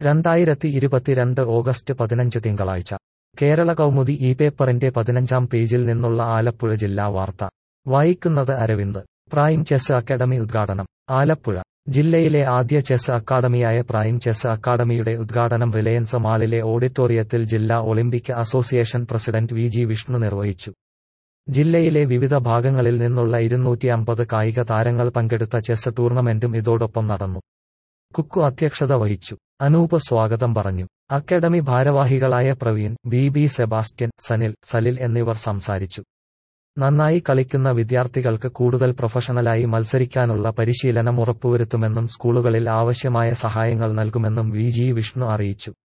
രണ്ടായിരത്തി ഇരുപത്തിരണ്ട് ഓഗസ്റ്റ് പതിനഞ്ച് തിങ്കളാഴ്ച കേരള കൗമുദി ഈ പേപ്പറിന്റെ പതിനഞ്ചാം പേജിൽ നിന്നുള്ള ആലപ്പുഴ ജില്ലാ വാർത്ത വായിക്കുന്നത് അരവിന്ദ് പ്രൈം ചെസ് അക്കാദമി ഉദ്ഘാടനം ആലപ്പുഴ ജില്ലയിലെ ആദ്യ ചെസ് അക്കാദമിയായ പ്രൈം ചെസ് അക്കാദമിയുടെ ഉദ്ഘാടനം റിലയൻസ് മാളിലെ ഓഡിറ്റോറിയത്തിൽ ജില്ലാ Olympic association president V G Vishnu നിർവഹിച്ചു ജില്ലയിലെ വിവിധ ഭാഗങ്ങളിൽ നിന്നുള്ള ഇരുന്നൂറ്റി അമ്പത് കായിക താരങ്ങൾ പങ്കെടുത്ത ചെസ് ടൂർണമെന്റും ഇതോടൊപ്പം നടന്നു കുക്കു അധ്യക്ഷത വഹിച്ചു അനൂപ് സ്വാഗതം പറഞ്ഞു അക്കാദമി ഭാരവാഹികളായ Praveen B B Sebastian Sanil Salil എന്നിവർ സംസാരിച്ചു നന്നായി കളിക്കുന്ന വിദ്യാർത്ഥികൾക്ക് കൂടുതൽ പ്രൊഫഷണലായി മത്സരിക്കാനുള്ള പരിശീലനം ഉറപ്പുവരുത്തുമെന്നും സ്കൂളുകളിൽ ആവശ്യമായ സഹായങ്ങൾ നൽകുമെന്നും വി ജി വിഷ്ണു അറിയിച്ചു